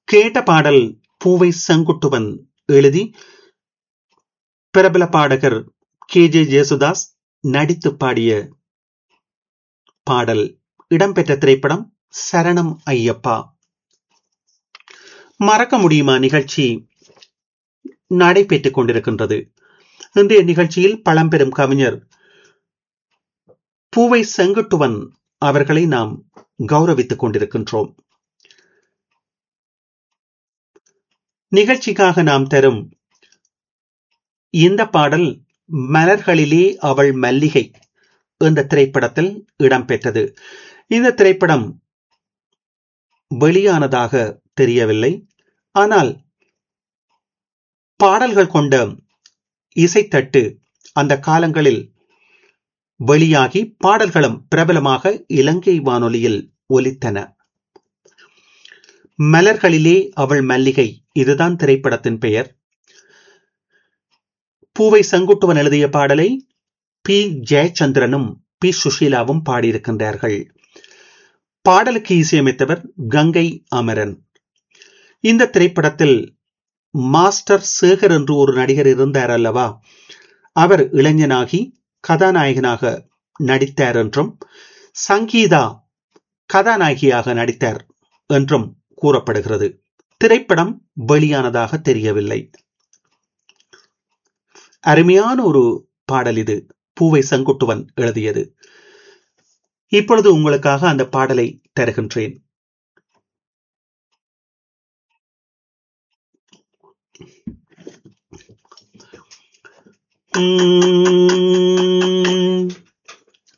கேட்ட பாடல் பூவை செங்குட்டுவன் எழுதி பிரபல பாடகர் கே ஜே ஜேசுதாஸ் நடித்து பாடிய பாடல் இடம்பெற்ற திரைப்படம் சரணம் ஐயப்பா மறக்க முடியுமா நிகழ்ச்சி நடைபெற்றுக் கொண்டிருக்கின்றது இன்றைய நிகழ்ச்சியில் பழம்பெரும் கவிஞர் பூவை செங்குட்டுவன் அவர்களை நாம் கௌரவித்துக் கொண்டிருக்கின்றோம் நிகழ்ச்சிக்காக நாம் தரும் இந்த பாடல் மலர்களிலே அவள் மல்லிகை என்ற திரைப்படத்தில் இடம்பெற்றது இந்த திரைப்படம் வெளியானதாக தெரியவில்லை ஆனால் பாடல்கள் கொண்ட இசைத்தட்டு அந்த காலங்களில் வெளியாகி பாடல்களும் பிரபலமாக இலங்கை வானொலியில் ஒலித்தன மலர்களிலே அவள் மல்லிகை இதுதான் திரைப்படத்தின் பெயர் பூவை செங்குட்டுவன் எழுதிய பாடலை பி ஜெயச்சந்திரனும் பி சுஷீலாவும் பாடியிருக்கின்றார்கள் பாடலுக்கு இசையமைத்தவர் கங்கை அமரன் இந்த திரைப்படத்தில் மாஸ்டர் சேகர் என்று ஒரு நடிகர் இருந்தார் அல்லவா அவர் இளைஞனாகி கதாநாயகனாக நடித்தார் என்றும் சங்கீதா கதாநாயகியாக நடித்தார் என்றும் கூறப்படுகிறது திரைப்படம் வெளியானதாக தெரியவில்லை அருமையான ஒரு பாடல் இது பூவை செங்குட்டுவன் எழுதியது இப்பொழுது உங்களுக்காக அந்த பாடலை தருகின்றேன் உம்